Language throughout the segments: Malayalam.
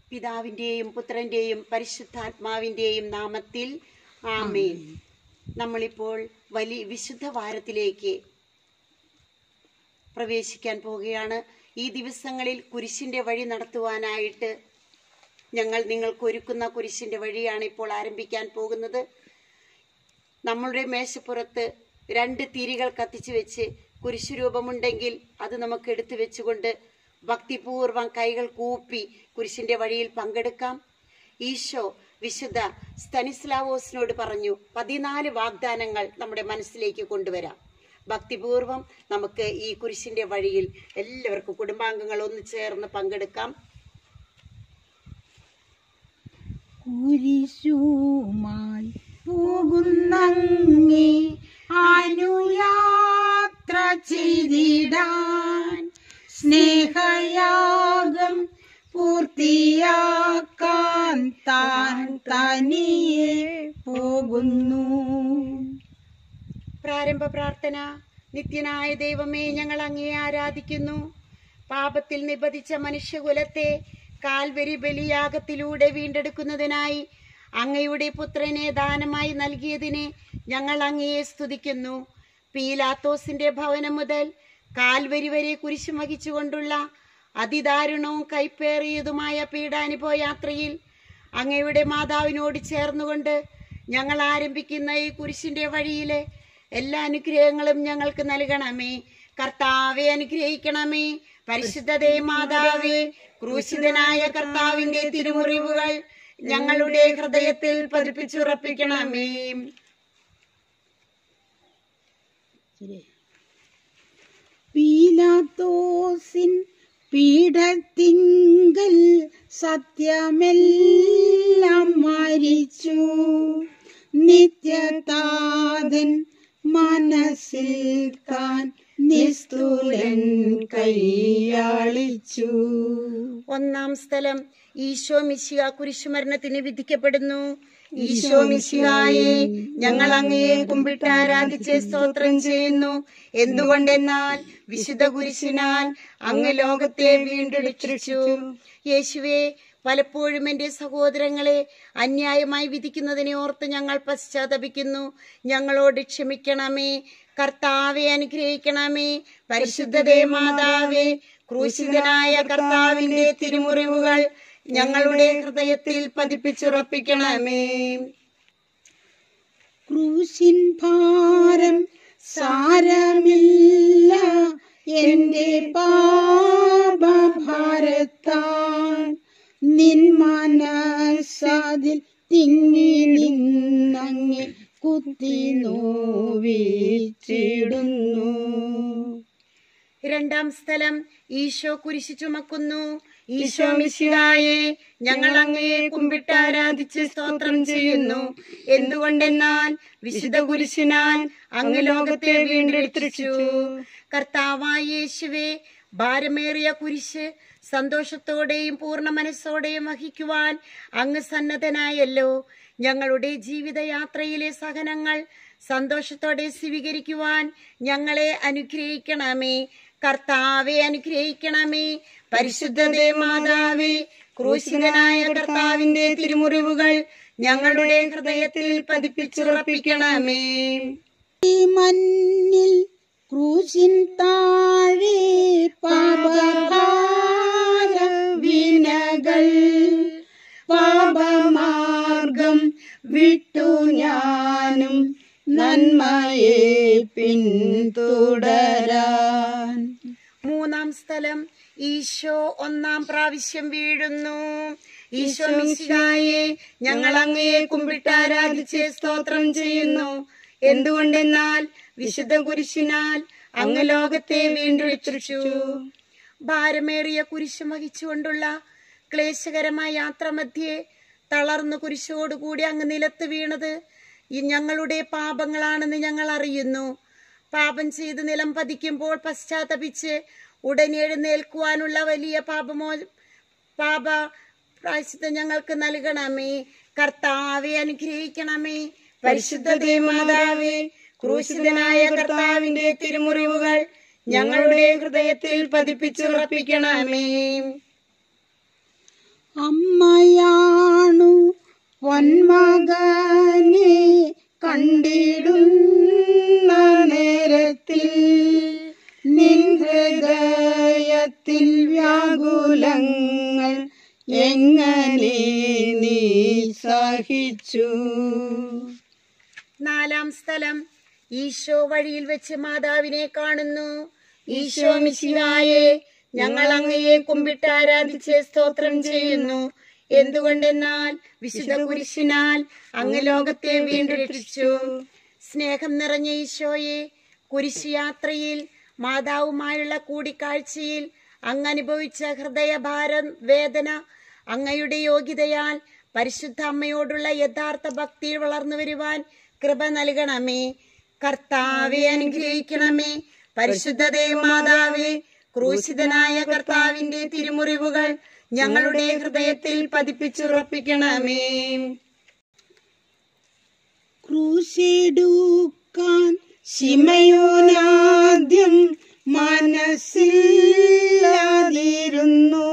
പിതാവിൻ്റെയും പുത്രൻ്റെയും പരിശുദ്ധാത്മാവിൻ്റെയും നാമത്തിൽ ആമേൻ നമ്മളിപ്പോൾ വലിയ വിശുദ്ധ വാരത്തിലേക്ക് പ്രവേശിക്കാൻ പോവുകയാണ് ഈ ദിവസങ്ങളിൽ കുരിശിൻ്റെ വഴി നടത്തുവാനായിട്ട് ഞങ്ങൾ നിങ്ങൾക്ക് ഒരുക്കുന്ന കുരിശിൻ്റെ വഴിയാണ് ഇപ്പോൾ ആരംഭിക്കാൻ പോകുന്നത് നമ്മളുടെ മേശപ്പുറത്ത് രണ്ട് തിരികൾ കത്തിച്ചു വെച്ച് കുരിശു രൂപമുണ്ടെങ്കിൽ അത് നമുക്ക് എടുത്തു വെച്ചുകൊണ്ട് ഭക്തിപൂർവം കൈകൾ കൂപ്പി കുരിശിന്റെ വഴിയിൽ പങ്കെടുക്കാം ഈശോ വിശുദ്ധ സ്തനിസ്ലാവോസിനോട് പറഞ്ഞു പതിനാല് വാഗ്ദാനങ്ങൾ നമ്മുടെ മനസ്സിലേക്ക് കൊണ്ടുവരാം ഭക്തിപൂർവം നമുക്ക് ഈ കുരിശിന്റെ വഴിയിൽ എല്ലാവർക്കും കുടുംബാംഗങ്ങൾ ഒന്ന് ചേർന്ന് പങ്കെടുക്കാം കുരിശുമായി പോകുന്നങ്ങേ അനുയാത്ര ചെയ്തിടാൻ സ്നേഹയാഗം പൂർത്തിയാക്കാൻ താൻ തനിയെ പോകുന്നു പ്രാരംഭ പ്രാർത്ഥന നിത്യനായ ദൈവമേ ഞങ്ങൾ അങ്ങേ ആരാധിക്കുന്നു പാപത്തിൽ നിബന്ധിച്ച മനുഷ്യകുലത്തെ കാൽവരി ബലിയാഗത്തിലൂടെ വീണ്ടെടുക്കുന്നതിനായി അങ്ങയുടെ പുത്രനെ ദാനമായി നൽകിയതിനെ ഞങ്ങൾ അങ്ങയെ സ്തുതിക്കുന്നു പീലാത്തോസിന്റെ ഭവനം മുതൽ കാൽവരി വരെ കുരിശു വഹിച്ചുകൊണ്ടുള്ള അതിദാരുണവും കൈപ്പേറിയതുമായ പീഡാനുഭവ യാത്രയിൽ അങ്ങയുടെ മാതാവിനോട് ചേർന്നുകൊണ്ട് ഞങ്ങൾ ആരംഭിക്കുന്ന ഈ കുരിശിന്റെ വഴിയിലെ എല്ലാ അനുഗ്രഹങ്ങളും ഞങ്ങൾക്ക് നൽകണമേ കർത്താവെ അനുഗ്രഹിക്കണമേ പരിശുദ്ധതേ മാതാവേ ക്രൂശിതനായ കർത്താവിന്റെ തിരുമുറിവുകൾ ഞങ്ങളുടെ ഹൃദയത്തിൽ പതിപ്പിച്ചുറപ്പിക്കണമേ പീലാത്തോസിൻ പീഠത്തിങ്കൽ സത്യമെല്ലാം മരിച്ചു നിത്യതാതൻ മനസ്സിൽ താൻ നിസ്തുലൻ കൈയാളിച്ചു ഒന്നാം സ്ഥലം ഈശോ മിശിഹ കുരിശുമരണത്തിന് വിധിക്കപ്പെടുന്നു ഈശോ മിശിഹായെ ഞങ്ങൾ അങ്ങയെ കുമ്പിട്ട് ആരാധിച്ച് സ്തോത്രം ചെയ്യുന്നു എന്തുകൊണ്ടെന്നാൽ വിശുദ്ധ കുരിശിനാൽ അങ്ങ് ലോകത്തെ വീണ്ടെടുത്തു യേശുവെ പലപ്പോഴും എൻ്റെ സഹോദരങ്ങളെ അന്യായമായി വിധിക്കുന്നതിനെ ഓർത്ത് ഞങ്ങൾ പശ്ചാത്തപിക്കുന്നു ഞങ്ങളോട് ക്ഷമിക്കണമേ കർത്താവെ അനുഗ്രഹിക്കണമേ പരിശുദ്ധതേ മാതാവേ ക്രൂശിതനായ കർത്താവിന്റെ തിരുമുറിവുകൾ ഞങ്ങളുടെ ഹൃദയത്തിൽ പതിപ്പിച്ചുറപ്പിക്കണമേ ക്രൂശിൻ ഭാരം സാരമില്ല എന്റെ പാപഭാരത്താൻ നിൻ മനസ്സതിൽ തിങ്ങി നിന്നങ്ങെ കുത്തി നോവിച്ചിടുന്നു രണ്ടാം സ്ഥലം ഈശോ കുരിശു ചുമക്കുന്നു ഈശോ മിശിഹായെ ഞങ്ങൾ അങ്ങയെ കുമ്പിട്ട് ആരാധിച്ച് സ്തോത്രം ചെയ്യുന്നു എന്തുകൊണ്ടെന്നാൽ വിശുദ്ധ കുരിശിനാൽ അങ്ങ് ലോകത്തെ വീണ്ടെടുത്തു കർത്താവായ യേശുവെ ഭാരമേറിയ കുരിശ് സന്തോഷത്തോടെയും പൂർണ്ണ മനസ്സോടെയും വഹിക്കുവാൻ അങ്ങ് സന്നദ്ധനായല്ലോ ഞങ്ങളുടെ ജീവിതയാത്രയിലെ സഹനങ്ങൾ സന്തോഷത്തോടെ സ്വീകരിക്കുവാൻ ഞങ്ങളെ അനുഗ്രഹിക്കണമേ കർത്താവെ അനുഗ്രഹിക്കണമേ പരിശുദ്ധതേ മാതാവേ ക്രൂശിതനായ കർത്താവിന്റെ തിരുമുറിവുകൾ ഞങ്ങളുടെ ഹൃദയത്തിൽ പതിപ്പിച്ചുറപ്പിക്കണമേ ഈ മണ്ണിൽ ക്രൂശിൻ താഴെ പാപഭാര വിനകൾ പാപമാർഗം വിട്ടു ഞാനും നന്മയെ പിന്തുടരാൻ മൂന്നാം സ്ഥലം ഈശോ ഒന്നാം പ്രാവശ്യം വീഴുന്നു ഈശോ മിശിഹായെ ഞങ്ങൾ അങ്ങയെ കുമ്പിട്ട് ആരാധിച്ച് സ്തോത്രം ചെയ്യുന്നു എന്തുകൊണ്ടെന്നാൽ വിശുദ്ധ കുരിശിനാൽ അങ്ങ് ലോകത്തെ വീണ്ടെടുത്തു ഭാരമേറിയ കുരിശ് വഹിച്ചുകൊണ്ടുള്ള ക്ലേശകരമായ യാത്രമധ്യേ തളർന്നു കുരിശോടുകൂടി അങ്ങ് നിലത്ത് വീണത് ഈ ഞങ്ങളുടെ പാപങ്ങളാണെന്ന് ഞങ്ങൾ അറിയുന്നു പാപം ചെയ്ത് നിലം പതിക്കുമ്പോൾ പശ്ചാത്തപിച്ച് ഉടനെ എഴുന്നേൽക്കുവാനുള്ള വലിയ പാപമോ പാപ പ്രായശ്ചിത്തം ഞങ്ങൾക്ക് നൽകണമേ കർത്താവെ അനുഗ്രഹിക്കണമേ പരിശുദ്ധ മാതാവേ ക്രൂശിതനായ കർത്താവിന്റെ തിരുമുറിവുകൾ ഞങ്ങളുടെ ഹൃദയത്തിൽ പതിപ്പിച്ചുറപ്പിക്കണമേ അമ്മയാണു പൊന്മകനെ കണ്ടിടുന്ന നേരത്തിൽ നിൻ ഹൃദയത്തിൽ വ്യാകുലങ്ങൾ എങ്ങനെ നീ സഹിച്ചു നാലാം സ്ഥലം ഈശോ വഴിയിൽ വെച്ച് മാതാവിനെ കാണുന്നു ഈശോ മിശിഹായെ ഞങ്ങൾ അങ്ങയെ കുമ്പിട്ട് ആരാധിച്ച് സ്തോത്രം ചെയ്യുന്നു എന്തുകൊണ്ടെന്നാൽ വിശുദ്ധ കുരിശിനാൽ അങ്ങ് ലോകത്തെ വീണ്ടും രക്ഷിച്ചു സ്നേഹം നിറഞ്ഞ ഈശോയെ കുരിശ് യാത്രയിൽ മാതാവുമായുള്ള കൂടിക്കാഴ്ചയിൽ അങ്ങ് അനുഭവിച്ച ഹൃദയഭാരം വേദന അങ്ങയുടെ യോഗ്യതയാൽ പരിശുദ്ധ അമ്മയോടുള്ള യഥാർത്ഥ ഭക്തിയിൽ വളർന്നു വരുവാൻ കൃപ നൽകണമേ കർത്താവെ അനുഗ്രഹിക്കണമേ പരിശുദ്ധതേ മാതാവേ ക്രൂശിതനായ കർത്താവിന്റെ തിരുമുറിവുകൾ ഞങ്ങളുടെ ഹൃദയത്തിൽ പതിപ്പിച്ചുറപ്പിക്കണമേ ക്രൂശെടുക്കാൻ ശിമയോനാദ്യം മനസ്സില്ലാതിരുന്നു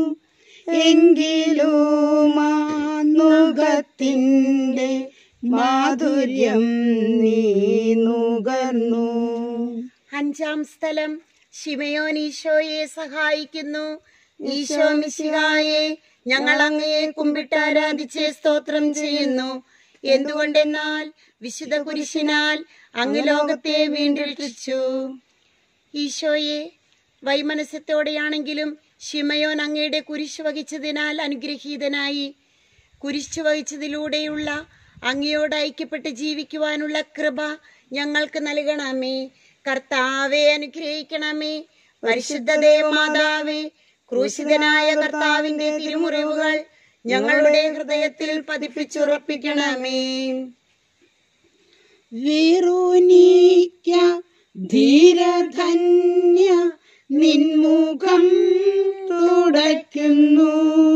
എങ്കിലും ആ നുകത്തിൻ്റെ മാധുര്യം നീ നുകർന്നു അഞ്ചാം സ്ഥലം ശിമയോൻ ഈശോയെ സഹായിക്കുന്നു ഈശോ മിശിഹായെ ഞങ്ങൾ അങ്ങയെ കുമ്പിട്ട് ആരാധിച്ച് സ്തോത്രം ചെയ്യുന്നു എന്തുകൊണ്ടെന്നാൽ വിശുദ്ധ കുരിശിനാൽ അങ്ങ് ലോകത്തെ വീണ്ടെടുത്തു ഈശോയെ വൈമനസ്യത്തോടെയാണെങ്കിലും ശിമയോൻ അങ്ങയുടെ കുരിശ് വഹിച്ചതിനാൽ അനുഗ്രഹീതനായി കുരിശ് വഹിച്ചതിലൂടെയുള്ള അങ്ങയോട് ഐക്യപ്പെട്ട് ജീവിക്കുവാനുള്ള കൃപ ഞങ്ങൾക്ക് നൽകണമേ കർത്താവെ അനുഗ്രഹിക്കണമേ പരിശുദ്ധ ദേവമാതാവേ ക്രൂശിതനായ കർത്താവിന്റെ തിരുമുറിവുകൾ ഞങ്ങളുടെ ഹൃദയത്തിൽ പതിപ്പിച്ചുറപ്പിക്കണമേ വേറോനിക്ക ധീരധന്യ നിൻമുഖം തുടയ്ക്കുന്നു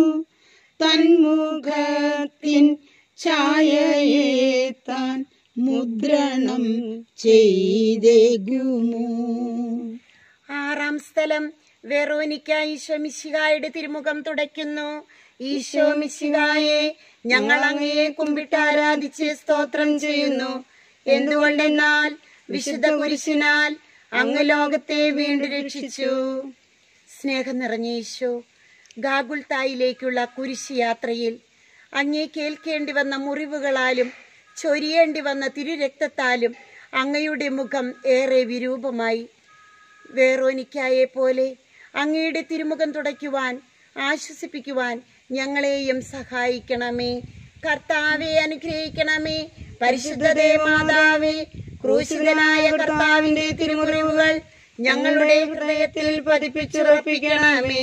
തന്മുഖത്തിൻ ഛായയെ താൻ മുദ്രണം ചെയ്തേകുമോ ആറാം സ്ഥലം വെറോനിക്ക ഈശോ മിശിഹായുടെ തിരുമുഖം തുടയ്ക്കുന്നു ഈശോ മിശിഹായെ ഞങ്ങൾ അങ്ങയെ കുമ്പിട്ട് ആരാധിച്ച് സ്തോത്രം ചെയ്യുന്നു എന്തുകൊണ്ടെന്നാൽ വിശുദ്ധ കുരിശിനാൽ അങ്ങ് ലോകത്തെ വീണ്ടും രക്ഷിച്ചു സ്നേഹം നിറഞ്ഞ ഈശോ ഗാഗുൽത്തായിലേക്കുള്ള കുരിശ് യാത്രയിൽ അങ്ങേ കേൾക്കേണ്ടി വന്ന മുറിവുകളാലും ചൊരിയേണ്ടി വന്ന തിരുരക്തത്താലും അങ്ങയുടെ മുഖം ഏറെ വിരൂപമായി വേറോനിക്കായെ പോലെ അങ്ങയുടെ തിരുമുഖം തുടയ്ക്കുവാൻ ആശ്വസിപ്പിക്കുവാൻ ഞങ്ങളെയും സഹായിക്കണമേ കർത്താവെ അനുഗ്രഹിക്കണമേ പരിശുദ്ധതേ മാതാവേ ക്രൂശിതനായ കർത്താവിന്റെ തിരുമുറിവുകൾ ഞങ്ങളുടെ ഹൃദയത്തിൽ പതിപ്പിച്ചുറപ്പിക്കണമേ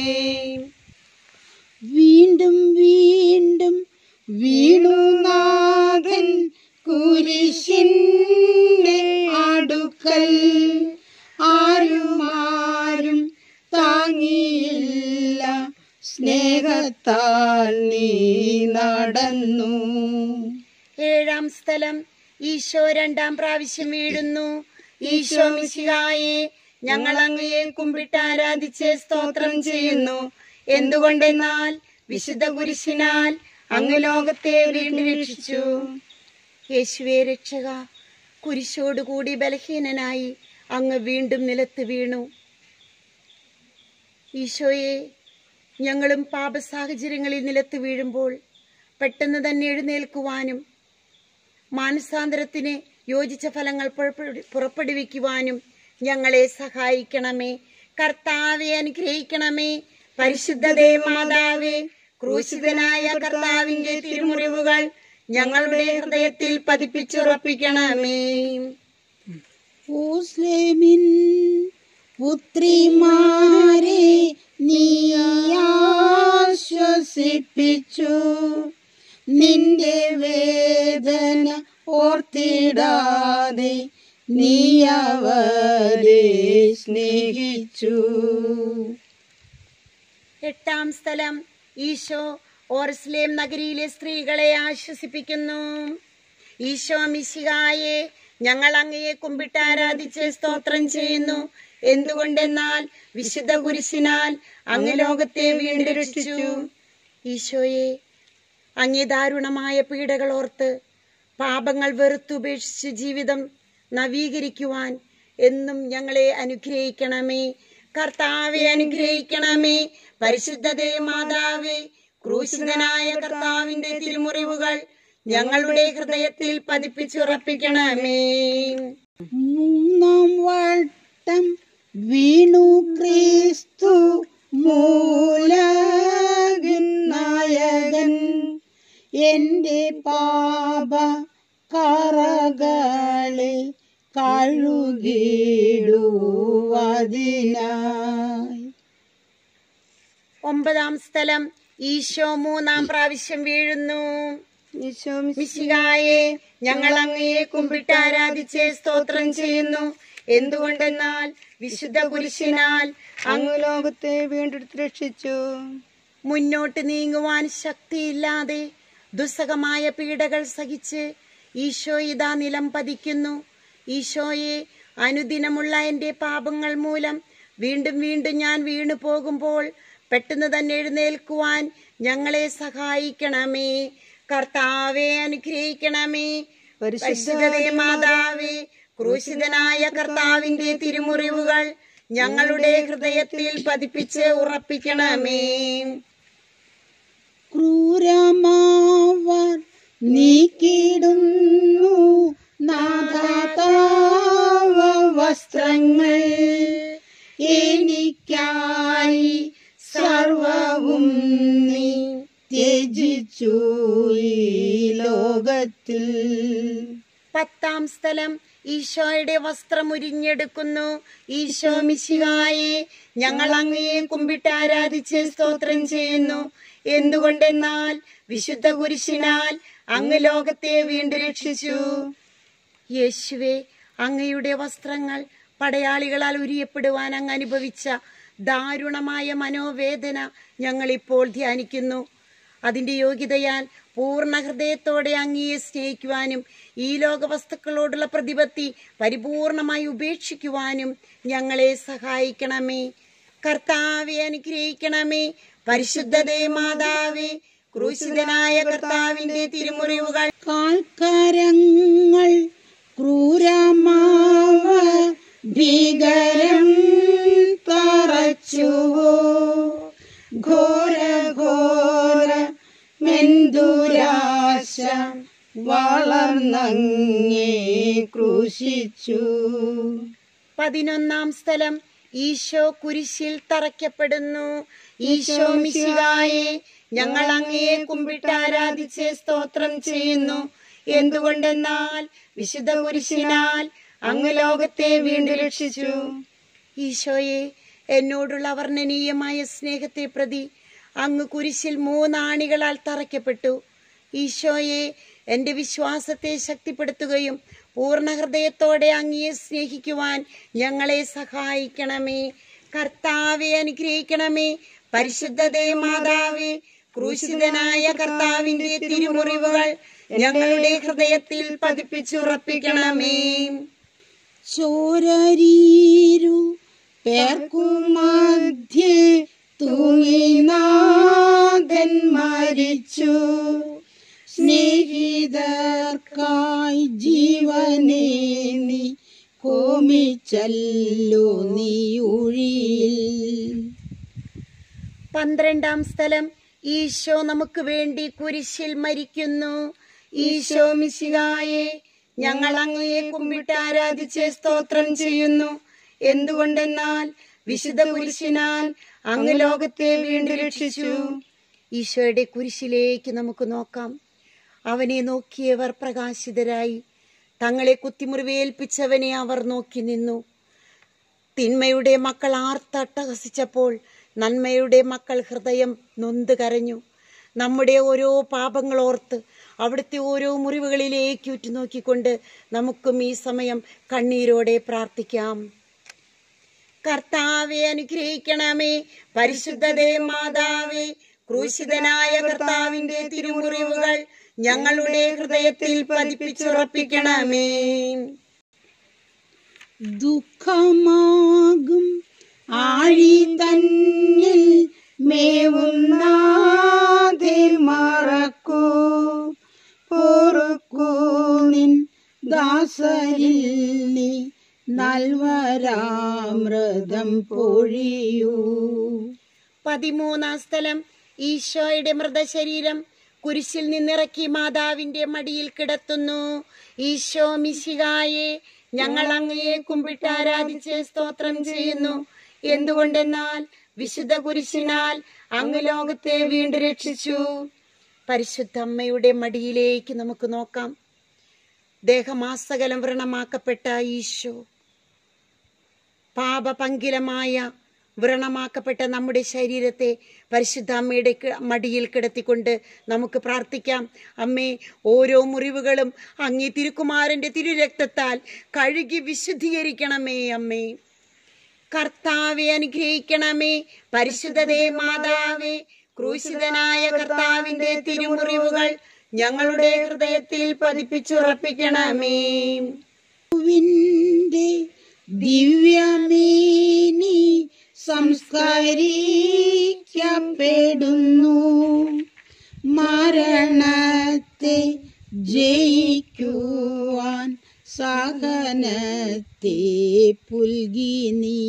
വീണ്ടും വീണ്ടും വീണുനാഥൻ കുരിശിന്റെ അടുക്കൽ ആരുമാരും താങ്ങിയില്ല സ്നേഹത്താൽ നീ നടന്നു ഏഴാം സ്ഥലം ഈശോ രണ്ടാം പ്രാവശ്യം വീഴുന്നു ഈശോ മിശിഹായെ ഞങ്ങൾ അങ്ങയെ കുമ്പിട്ട് ആരാധിച്ച് സ്തോത്രം ചെയ്യുന്നു എന്തുകൊണ്ടെന്നാൽ വിശുദ്ധ കുരിശിനാൽ അങ്ങ് ലോകത്തെ വീണ്ടും രക്ഷിച്ചു യേശുവെ രക്ഷക കുരിശോടുകൂടി ബലഹീനനായി അങ്ങ് വീണ്ടും നിലത്ത് വീണു ഈശോയെ ഞങ്ങളും പാപ സാഹചര്യങ്ങളിൽ നിലത്ത് വീഴുമ്പോൾ പെട്ടെന്ന് തന്നെ എഴുന്നേൽക്കുവാനും മാനസാന്തരത്തിന് യോജിച്ച ഫലങ്ങൾ പുറപ്പെടു- പുറപ്പെടുവിക്കുവാനും ഞങ്ങളെ സഹായിക്കണമേ കർത്താവെ അനുഗ്രഹിക്കണമേ പരിശുദ്ധതേ മാതാവേ ക്രൂശിതനായ കർത്താവിന്റെ തിരുമുറിവുകൾ ഞങ്ങളുടെ ഹൃദയത്തിൽ പതിപ്പിച്ചുറപ്പിക്കണമേ ഊസ്ലേമിൻ പുത്രിമാരെ നീ ആശ്വസിപ്പിച്ചു നിന്റെ വേദന ഓർത്തിടാതെ നീ അവരെ സ്നേഹിച്ചു എട്ടാം സ്ഥലം ഈശോ ഓർസ്ലേം നഗരിയിലെ സ്ത്രീകളെ ആശ്വസിപ്പിക്കുന്നു ഈശോ മിശിഹായെ ഞങ്ങൾ അങ്ങയെ കുമ്പിട്ട് ആരാധിച്ച് സ്തോത്രം ചെയ്യുന്നു എന്തുകൊണ്ടെന്നാൽ വിശുദ്ധ കുരിശിനാൽ അങ്ങ് ലോകത്തെ വീണ്ടും രക്ഷിച്ചു ഈശോയെ അങ്ങേ ദാരുണമായ പീഡകൾ ഓർത്ത് പാപങ്ങൾ വെറുത്തുപേക്ഷിച്ച് ജീവിതം നവീകരിക്കുവാൻ എന്നും ഞങ്ങളെ അനുഗ്രഹിക്കണമേ കർത്താവെ അനുഗ്രഹിക്കണമേ പരിശുദ്ധതേ മാതാവേ ക്രൂശിതനായ കർത്താവിന്റെ തിരുമുറിവുകൾ ഞങ്ങളുടെ ഹൃദയത്തിൽ പതിപ്പിച്ചുറപ്പിക്കണമേ മൂന്നാം വട്ടം വീണു ക്രിസ്തു മൂലകിൻ നായകൻ എൻ്റെ പാപ കറകളെ കഴുകിടുവതിനായി ഒമ്പതാം സ്ഥലം ഈശോ മൂന്നാം പ്രാവശ്യം വീഴുന്നു മിശിഹായെ ഞങ്ങൾ അങ്ങയെ കുമ്പിട്ട് ആരാധിച്ച് സ്തോത്രം ചെയ്യുന്നു എന്തുകൊണ്ടെന്നാൽ വിശുദ്ധ കുരിശിനാൽ അങ്ങ് ലോകത്തെ വീണ്ടെടുത്ത് രക്ഷിച്ചു മുന്നോട്ട് നീങ്ങുവാൻ ശക്തിയില്ലാതെ ദുസ്സഹമായ പീഡകൾ സഹിച്ച് ഈശോ ഇതാ നിലം പതിക്കുന്നു ഈശോയെ അനുദിനമുള്ള എൻ്റെ പാപങ്ങൾ മൂലം വീണ്ടും വീണ്ടും ഞാൻ വീണു പോകുമ്പോൾ പെട്ടെന്ന് തന്നെ എഴുന്നേൽക്കുവാൻ ഞങ്ങളെ സഹായിക്കണമേ കർത്താവെ അനുഗ്രഹിക്കണമേ പരിശുദ്ധതേ മാതാവേ ക്രൂശിതനായ കർത്താവിന്റെ തിരുമുറിവുകൾ ഞങ്ങളുടെ ഹൃദയത്തിൽ പതിപ്പിച്ച് ഉറപ്പിക്കണമേ ക്രൂരമാവർ നീക്കിടുന്നു നാഥാവ വസ്ത്രങ്ങൾ എനിക്കായി സർവവും നീ ത്യജിച്ചു ഈ ലോകത്തിൽ പത്താം സ്ഥലം ഈശോയുടെ വസ്ത്രം ഉരിഞ്ഞെടുക്കുന്നു ഈശോ മിശിഹായെ ഞങ്ങൾ അങ്ങയെ കുമ്പിട്ട് ആരാധിച്ച് സ്തോത്രം ചെയ്യുന്നു എന്തുകൊണ്ടെന്നാൽ വിശുദ്ധ കുരിശിനാൽ അങ്ങ് ലോകത്തെ വീണ്ടും രക്ഷിച്ചു യേശുവെ അങ്ങയുടെ വസ്ത്രങ്ങൾ പടയാളികളാൽ ഉരിയപ്പെടുവാൻ അങ്ങ് അനുഭവിച്ച ദാരുണമായ മനോവേദന ഞങ്ങളിപ്പോൾ ധ്യാനിക്കുന്നു അതിന്റെ യോഗ്യതയാൽ പൂർണ്ണ ഹൃദയത്തോടെ അങ്ങയെ സ്നേഹിക്കുവാനും ഈ ലോക വസ്തുക്കളോടുള്ള പ്രതിപത്തി പരിപൂർണമായി ഉപേക്ഷിക്കുവാനും ഞങ്ങളെ സഹായിക്കണമേ കർത്താവെ അനുഗ്രഹിക്കണമേ പരിശുദ്ധതേ മാതാവേ ക്രൂശിതനായ കർത്താവിന്റെ തിരുമുറിവുകൾ കാൽക്കരങ്ങൾ ക്രൂരമാവ ഭീകരം തറച്ചുവോ ഘോര ഘോര മെന്ദുരാശ വളർന്നങ്ങേ ക്രൂശിച്ചു പതിനൊന്നാം സ്ഥലം ഈശോ കുരിശിൽ തറയ്ക്കപ്പെടുന്നു ഈശോ മിശിഹായെ ഞങ്ങൾ അങ്ങയെ കുമ്പിട്ട് ആരാധിച്ച് സ്തോത്രം ചെയ്യുന്നു എന്തുകൊണ്ടെന്നാൽ വിശുദ്ധ കുരിശിനാൽ അങ്ങ് ലോകത്തെ വീണ്ടും രക്ഷിച്ചു ഈശോയെ എന്നോടുള്ള വർണ്ണനീയമായ സ്നേഹത്തെ പ്രതി അങ്ങ് കുരിശിൽ മൂന്നാണികളാൽ തറയ്ക്കപ്പെട്ടു ഈശോയെ എന്റെ വിശ്വാസത്തെ ശക്തിപ്പെടുത്തുകയും പൂർണ്ണ ഹൃദയത്തോടെ അങ്ങയെ സ്നേഹിക്കുവാൻ ഞങ്ങളെ സഹായിക്കണമേ കർത്താവെ അനുഗ്രഹിക്കണമേ പരിശുദ്ധതേ മാതാവേ ക്രൂശിതനായ കർത്താവിന്റെ തിരുമുറിവുകൾ ഞങ്ങളുടെ ഹൃദയത്തിൽ പതിപ്പിച്ചുറപ്പിക്കണമേ ചോരരീരു പേർക്കു മധ്യേ തൂങ്ങിനാഥൻ മരിച്ചു സ്നേഹിതർക്കായി ജീവനെ നീ കോമിച്ചല്ലോ നീ ഉഴിയിൽ പന്ത്രണ്ടാം സ്ഥലം ഈശോ നമുക്ക് വേണ്ടി കുരിശിൽ മരിക്കുന്നു ഈശോ മിശിഹായെ ഞങ്ങൾ അങ്ങയെ കുമ്പിട്ട് ആരാധിച്ച് സ്തോത്രം ചെയ്യുന്നു എന്തുകൊണ്ടെന്നാൽ വിശുദ്ധ കുരിശിനാൽ അങ്ങ് ലോകത്തെ വീണ്ടും രക്ഷിച്ചു ഈശോയുടെ കുരിശിലേക്ക് നമുക്ക് നോക്കാം അവനെ നോക്കിയവർ പ്രകാശിതരായി തങ്ങളെ കുത്തിമുറിവേൽപ്പിച്ചവനെ അവർ നോക്കി നിന്നു തിന്മയുടെ മക്കൾ ആർത്തട്ടഹസിച്ചപ്പോൾ നന്മയുടെ മക്കൾ ഹൃദയം നൊന്ത് കരഞ്ഞു നമ്മുടെ ഓരോ പാപങ്ങൾ ഓർത്ത് അവിടുത്തെ ഓരോ മുറിവുകളിലേക്ക് ഉറ്റുനോക്കിക്കൊണ്ട് നമുക്കും ഈ സമയം കണ്ണീരോടെ പ്രാർത്ഥിക്കാം കർത്താവെ അനുഗ്രഹിക്കണമേ പരിശുദ്ധതേ മാതാവേ ക്രൂശിതനായ കർത്താവിന്റെ തിരുമുറിവുകൾ ഞങ്ങളുടെ ഹൃദയത്തിൽ പതിപ്പിച്ചുറപ്പിക്കണമേ ദുഃഖമാകും ആഴി തന്നിൽ മേവുന്നാഥൻ ദാസരിൽ നീ നൽവരാമൃതം പൊഴിയൂ പതിമൂന്നാം സ്ഥലം ഈശോയുടെ മൃതശരീരം കുരിശിൽ നിന്നിറക്കി മാതാവിന്റെ മടിയിൽ കിടത്തുന്നു ഈശോ മിശികായെ ഞങ്ങൾ അങ്ങയെ കുമ്പിട്ട് ആരാധിച്ച് സ്തോത്രം ചെയ്യുന്നു എന്തുകൊണ്ടെന്നാൽ വിശുദ്ധ കുരിശിനാൽ അങ്ങ് ലോകത്തെ വീണ്ടും രക്ഷിച്ചു പരിശുദ്ധ അമ്മയുടെ മടിയിലേക്ക് നമുക്ക് നോക്കാം ദേഹമാസകലം വ്രണമാക്കപ്പെട്ട ഈശോ പാപപങ്കിലമായ വ്രണമാക്കപ്പെട്ട നമ്മുടെ ശരീരത്തെ പരിശുദ്ധ അമ്മയുടെ കി- മടിയിൽ കിടത്തിക്കൊണ്ട് നമുക്ക് പ്രാർത്ഥിക്കാം അമ്മേ ഓരോ മുറിവുകളും അങ്ങേ തിരുക്കുമാരന്റെ തിരുരക്തത്താൽ കഴുകി വിശുദ്ധീകരിക്കണമേ അമ്മേ കർത്താവെ അനുഗ്രഹിക്കണമേ പരിശുദ്ധതേ മാതാവേ ക്രൂശിതനായ കർത്താവിന്റെ തിരുമുറിവുകൾ ഞങ്ങളുടെ ഹൃദയത്തിൽ പതിപ്പിച്ചുറപ്പിക്കണമേ വിന്റെ ദിവ്യമേനി സംസ്കരിക്കപ്പെടുന്നു മരണത്തെ ജയിക്കുവാൻ സഹനത്തെ പുൽകി നീ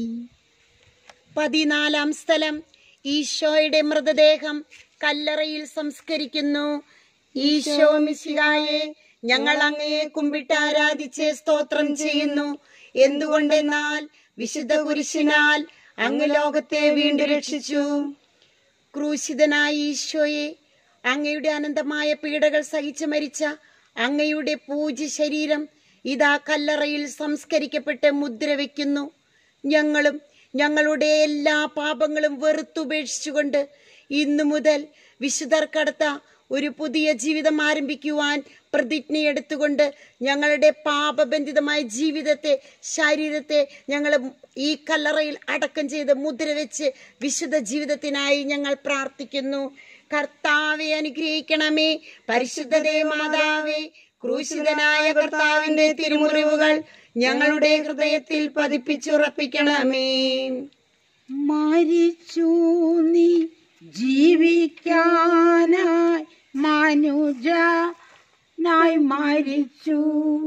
പതിനാലാം സ്ഥലം ഈശോയുടെ മൃതദേഹം കല്ലറയിൽ സംസ്കരിക്കുന്നു ഈശോ മിശിഹായെ ഞങ്ങൾ അങ്ങയെ കുമ്പിട്ട് ആരാധിച്ച് സ്തോത്രം ചെയ്യുന്നു എന്തുകൊണ്ടെന്നാൽ വിശുദ്ധ കുരിശിനാൽ അങ്ങ് ലോകത്തെ വീണ്ടും രക്ഷിച്ചു ക്രൂശിതനായ ഈശോയെ അങ്ങയുടെ അനന്തമായ പീഡകൾ സഹിച്ചു മരിച്ച അങ്ങയുടെ പൂജ്യ ശരീരം ഇതാ കല്ലറയിൽ സംസ്കരിക്കപ്പെട്ട് മുദ്ര വയ്ക്കുന്നു ഞങ്ങളും ഞങ്ങളുടെ എല്ലാ പാപങ്ങളും വെറുത്തുപേക്ഷിച്ചുകൊണ്ട് ഇന്നു മുതൽ വിശുദ്ധർക്കടുത്ത ഒരു പുതിയ ജീവിതം ആരംഭിക്കുവാൻ പ്രതിജ്ഞയെടുത്തുകൊണ്ട് ഞങ്ങളുടെ പാപബന്ധിതമായ ജീവിതത്തെ ശരീരത്തെ ഞങ്ങൾ ഈ കല്ലറയിൽ അടക്കം ചെയ്ത് മുദ്ര വെച്ച് വിശുദ്ധ ജീവിതത്തിനായി ഞങ്ങൾ പ്രാർത്ഥിക്കുന്നു കർത്താവെ അനുഗ്രഹിക്കണമേ പരിശുദ്ധതേ മാതാവേ ക്രൂശിതനായ കർത്താവിന്റെ തിരുമുറിവുകൾ ഞങ്ങളുടെ ഹൃദയത്തിൽ പതിപ്പിച്ചുറപ്പിക്കണമേ മരിച്ചു നീ ജീവിക്കാനായി മനുജനായി മരിച്ചു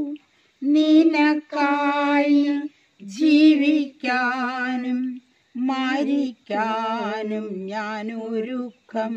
നിനക്കായി ജീവിക്കാനും മരിക്കാനും ഞാനൊരുക്കം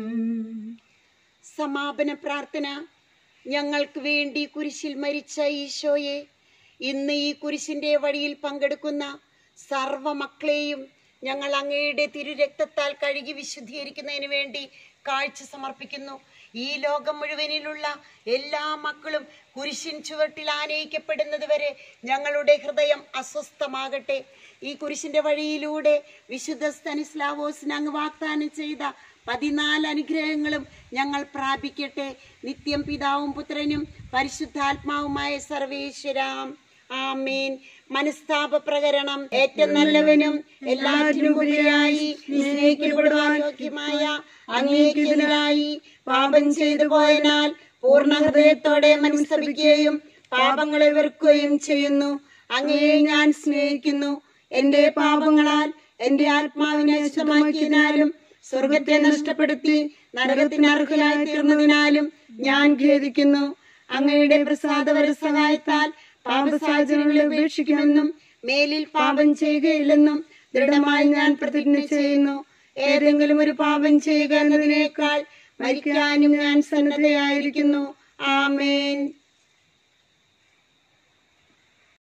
സമാപന പ്രാർത്ഥന ഞങ്ങൾക്ക് വേണ്ടി കുരിശിൽ മരിച്ച ഈശോയെ ഇന്ന് ഈ കുരിശിന്റെ വഴിയിൽ പങ്കെടുക്കുന്ന സർവ മക്കളെയും ഞങ്ങൾ അങ്ങയുടെ തിരുരക്തത്താൽ കഴുകി വിശുദ്ധീകരിക്കുന്നതിന് വേണ്ടി കാഴ്ച സമർപ്പിക്കുന്നു ഈ ലോകം മുഴുവനിലുള്ള എല്ലാ മക്കളും കുരിശിൻ ചുവട്ടിൽ ആനയിക്കപ്പെടുന്നത് വരെ ഞങ്ങളുടെ ഹൃദയം അസ്വസ്ഥമാകട്ടെ ഈ കുരിശിന്റെ വഴിയിലൂടെ വിശുദ്ധ സ്തനിസ്ലാവോസിന് അങ്ങ് വാഗ്ദാനം ചെയ്ത പതിനാല് അനുഗ്രഹങ്ങളും ഞങ്ങൾ പ്രാപിക്കട്ടെ നിത്യം പിതാവും പുത്രനും പരിശുദ്ധാത്മാവുമായ സർവേശ്വരാം ആമേൻ മനസ്താപ പ്രകരണം ഏറ്റവും നല്ലവനും എല്ലാറ്റിനും ഉപരിയായി സ്നേഹിക്കപ്പെടുവാൻ യോഗ്യമായ അങ്ങേക്കെതിരായി പാപം ചെയ്തു പോയതിനാൽ പൂർണ്ണ ഹൃദയത്തോടെ മനസ്തപിക്കുകയും പാപങ്ങളെ വെറുക്കുകയും ചെയ്യുന്നു അങ്ങയെ ഞാൻ സ്നേഹിക്കുന്നു എന്റെ പാപങ്ങളാൽ എന്റെ ആത്മാവിനെ നഷ്ടമാക്കിയതിനാലും സ്വർഗത്തെ നഷ്ടപ്പെടുത്തി നരകത്തിന് അർഹരായി തീർന്നതിനാലും ഞാൻ ഖേദിക്കുന്നു അങ്ങയുടെ പ്രസാദപര സഹായത്താൽ പാപസാഹചര്യങ്ങളെ ഉപേക്ഷിക്കുമെന്നും മേലിൽ പാപം ചെയ്യുകയില്ലെന്നും ദൃഢമായി ഞാൻ പ്രതിജ്ഞ ചെയ്യുന്നു ഏതെങ്കിലും ഒരു പാപം ചെയ്യുക എന്നതിനേക്കാൾ മരിക്കാനും ഞാൻ സന്നദ്ധയായിരിക്കുന്നു ആമേൻ